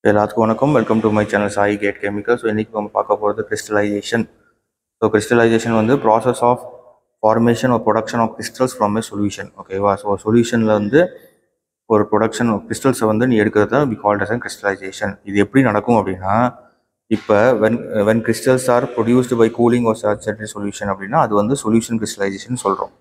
எல்லாத்துக்கும் வணக்கம் welcome to my channel Sai கேட் கெமிக்கல் ஸோ இன்றைக்கி நம்ம பார்க்க போகிறது கிறிஸ்டலைசேஷன் ஸோ கிறிஸ்டலைசேஷன் வந்து process of formation or production of crystals from a solution ஓகேவா ஸோ சொல்யூஷனில் வந்து ஒரு ப்ரொடக்ஷன் கிறிஸ்டல்ஸை வந்து நீ எடுக்கிறது தான் வி கால்ட் அஸ் கிறிஸ்டலைசேஷன் இது எப்படி நடக்கும் அப்படின்னா இப்போ when when crystals are produced by cooling ஒரு சேச்சுரேட்டட் சொல்யூஷன் அப்படின்னா அது வந்து சொல்யூஷன் கிறிஸ்டலைசேஷன் சொல்கிறோம்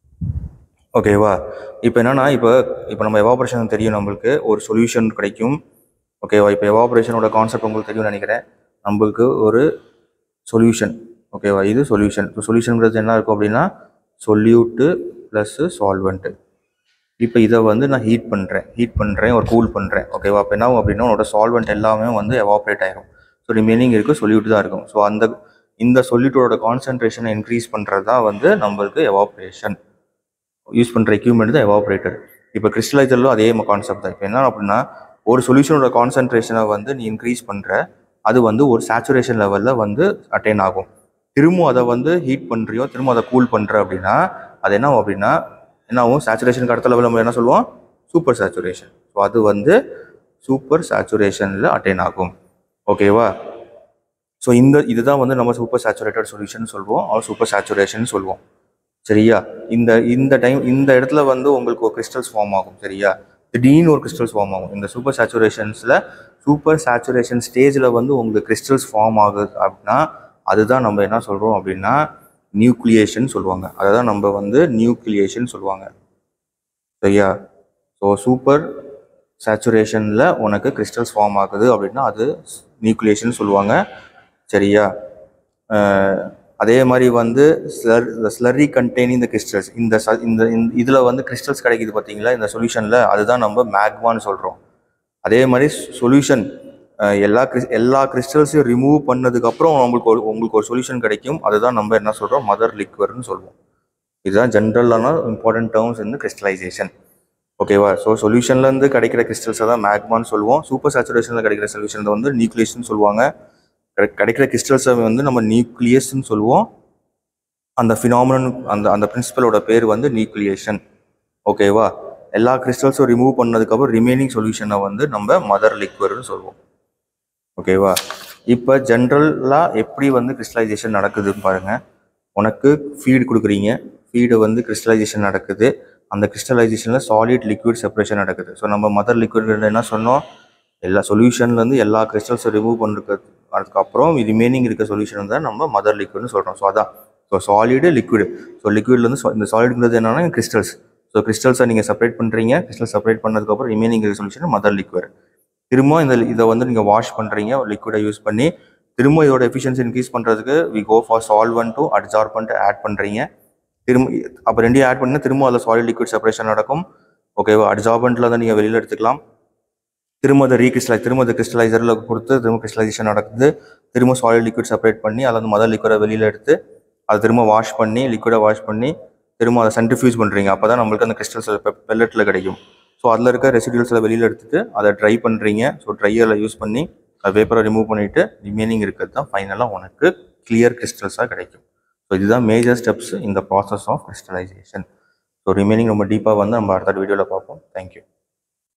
ஓகேவா இப்போ என்னன்னா இப்போ இப்போ நம்ம எவாபரேஷன் தெரியும் நம்மளுக்கு ஒரு சொல்யூஷன் கிடைக்கும் ஓகேவா இப்போ எவாபரேஷனோட கான்செப்ட் உங்களுக்கு தெரியும்னு நினைக்கிறேன் நம்மளுக்கு ஒரு சொல்யூஷன் ஓகேவா இது சொல்யூஷன் இப்போ சொல்யூஷன்ங்கிறது என்ன இருக்கும் அப்படின்னா சொல்யூட்டு ப்ளஸ்ஸு சால்வெண்ட்டு இப்போ இதை வந்து நான் ஹீட் பண்ணுறேன் ஹீட் பண்ணுறேன் ஒரு கூல் பண்ணுறேன் ஓகேவா அப்போ என்ன ஆகும் அப்படின்னா உன்னோட சால்வெண்ட் எல்லாமே வந்து எவாப்ரேட் ஆயிரும் ஸோ ரிமைனிங் இருக்குது சொல்யூட் தான் இருக்கும் ஸோ அந்த இந்த சொல்யூட்டோட கான்சன்ட்ரேஷனை இன்க்ரீஸ் பண்ணுறது தான் வந்து நம்மளுக்கு எவாப்ரேஷன் யூஸ் பண்ணுற எக்யூப்மெண்ட் தான் எவாப்ரேட்டர் இப்போ கிறிஸ்டலைசரிலும் அதே கான்செப்ட் தான் இப்போ என்ன அப்படின்னா ஒரு சொல்யூஷனோட கான்சன்ட்ரேஷனை வந்து நீ இன்க்ரீஸ் பண்ணுற அது வந்து ஒரு சேச்சுரேஷன் லெவலில் வந்து அட்டைன் ஆகும் திரும்ப அதை வந்து ஹீட் பண்ணுறியோ திரும்ப அதை கூல் பண்ணுற அப்படின்னா அது என்ன ஆகும் அப்படின்னா என்ன ஆகும் சேச்சுரேஷனுக்கு அடுத்த லெவலில் நம்ம என்ன சொல்லுவோம் சூப்பர் சேச்சுரேஷன் ஸோ அது வந்து சூப்பர் சேச்சுரேஷனில் அட்டைன் ஆகும் ஓகேவா ஸோ இந்த இதுதான் வந்து நம்ம சூப்பர் சேச்சுரேட்டட் சொல்யூஷன் சொல்லுவோம் ஆர் சூப்பர் சேச்சுரேஷன் சொல்லுவோம் சரியா இந்த இந்த டைம் இந்த இடத்துல வந்து உங்களுக்கு ஒரு கிறிஸ்டல்ஸ் ஃபார்ம் ஆகும் சரியா திடீர்னு ஒரு கிறிஸ்டல்ஸ் ஃபார்ம் ஆகும் இந்த சூப்பர் சேச்சுரேஷன்ஸில் சூப்பர் சேச்சுரேஷன் ஸ்டேஜில் வந்து உங்களுக்கு கிறிஸ்டல்ஸ் ஃபார்ம் ஆகுது அப்படின்னா அதுதான் நம்ம என்ன சொல்கிறோம் அப்படின்னா நியூக்ளியேஷன் சொல்லுவாங்க அதை தான் நம்ம வந்து நியூக்ளியேஷன் சொல்லுவாங்க சரியா ஸோ சூப்பர் சேச்சுரேஷனில் உனக்கு கிறிஸ்டல்ஸ் ஃபார்ம் ஆகுது அப்படின்னா அது நியூக்ளியேஷன் சொல்லுவாங்க சரியா அஹ் அதே மாதிரி வந்து ஸ்லர் ஸ்லரி கண்டெய்னிங் த கிறிஸ்டல்ஸ் இந்த ச இந்த இதில் வந்து கிறிஸ்டல்ஸ் கிடைக்குது பார்த்தீங்களா இந்த சொல்யூஷனில் அதுதான் நம்ம மேக்மான்னு சொல்கிறோம் அதே மாதிரி சொல்யூஷன் எல்லா கிறிஸ் எல்லா கிறிஸ்டல்ஸையும் ரிமூவ் பண்ணதுக்கப்புறம் நம்மளுக்கு ஒரு உங்களுக்கு ஒரு சொல்யூஷன் கிடைக்கும் அதுதான் நம்ம என்ன சொல்கிறோம் மதர் லிக்வர்னு சொல்லுவோம் இதுதான் ஜென்ரலான இம்பார்ட்டன்ட் டேர்ம்ஸ் வந்து கிறிஸ்டலைசேஷன் ஓகேவா ஸோ சொல்யூஷன்லேருந்து கிடைக்கிற கிறிஸ்டல்ஸை தான் மேக்மான்னு சொல்லுவோம் சூப்பர் சேச்சுரேஷனில் கிடைக்கிற சொல்யூஷன் வந்து நியூக்ளியேஷன் சொல்லுவாங்க கிடை- கிடைக்கிற கிறிஸ்டல்ஸை வந்து நம்ம நியூக்ளியஸ்ன்னு சொல்லுவோம் அந்த ஃபினாமினன் அந்த அந்த பிரின்சிபலோட பேர் வந்து நியூக்ளியேஷன் ஓகேவா எல்லா கிறிஸ்டல்ஸும் ரிமூவ் பண்ணதுக்கப்புறம் ரிமைனிங் சொல்யூஷனை வந்து நம்ம மதர் லிக்வர்னு சொல்லுவோம் ஓகேவா இப்போ ஜென்ரலாக எப்படி வந்து கிறிஸ்டலைசேஷன் நடக்குதுன்னு பாருங்கள் உனக்கு ஃபீடு கொடுக்குறீங்க ஃபீடு வந்து கிறிஸ்டலைசேஷன் நடக்குது அந்த கிறிஸ்டலைசேஷனில் சாலிட் லிக்விட் செப்பரேஷன் நடக்குது ஸோ நம்ம மதர் லிக்விட் என்ன சொன்னோம் எல்லா சொல்யூஷன்லேருந்து எல்லா கிறிஸ்டல்ஸும் ரிமூவ் பண்ணுறது அதுக்கப்புறம் ரிமைனிங் இருக்க சொல்யூஷன் தான் நம்ம மதர் லிக்விட்னு சொல்கிறோம் ஸோ அதான் ஸோ சாலிடு லிக்விடு ஸோ லிக்விட்லேருந்து இந்த சாலிடுங்கிறது என்னன்னா கிறிஸ்டல்ஸ் ஸோ கிறிஸ்டல்ஸை நீங்கள் செப்பரேட் பண்ணுறீங்க கிறிஸ்டல் செப்பரேட் பண்ணதுக்கப்புறம் ரிமைனிங் இருக்க சொல்யூஷன் மதர் லிக்விட் திரும்ப இந்த இதை வந்து நீங்கள் வாஷ் பண்ணுறீங்க லிக்விடை யூஸ் பண்ணி திரும்ப இதோட எஃபிஷியன்சி இன்க்ரீஸ் பண்ணுறதுக்கு we go for solvent to adsorbent add பண்ணுறீங்க திரும்ப அப்போ ரெண்டையும் ஆட் பண்ணால் திரும்ப அதில் சாலிட் லிக்விட் செப்பரேஷன் நடக்கும் ஓகேவா அட்சார்பண்ட்டில் தான் நீங்கள் வெளியில் எடுத்துக்கலாம் திரும்ப அதை ரீகிறிஸ்டலை திரும்ப அதை கிறிஸ்டலைசரில் கொடுத்து திரும்ப கிறிஸ்டலைசேஷன் நடக்குது திரும்ப சாலிட் லிக்விட் செப்பரேட் பண்ணி அதில் வந்து மதர் லிக்விடை வெளியில் எடுத்து அதை திரும்ப வாஷ் பண்ணி லிக்விடை வாஷ் பண்ணி திரும்ப அதை சென்ட்ரிஃபியூஸ் பண்ணுறீங்க அப்போ தான் நம்மளுக்கு அந்த கிறிஸ்டல்ஸ் பெல்லட்டில் கிடைக்கும் ஸோ அதில் இருக்க ரெசிடியூல்ஸில் வெளியில் எடுத்துட்டு அதை ட்ரை பண்ணுறீங்க ஸோ ட்ரையரில் யூஸ் பண்ணி அது பேப்பரை ரிமூவ் பண்ணிவிட்டு ரிமைனிங் இருக்கிறது தான் ஃபைனலாக உனக்கு கிளியர் கிறிஸ்டல்ஸாக கிடைக்கும் ஸோ இதுதான் மேஜர் ஸ்டெப்ஸ் இந்த process of crystallization so remaining ரொம்ப டீப்பாக வந்து நம்ம அடுத்த வீடியோவில் பார்ப்போம் தேங்க்யூ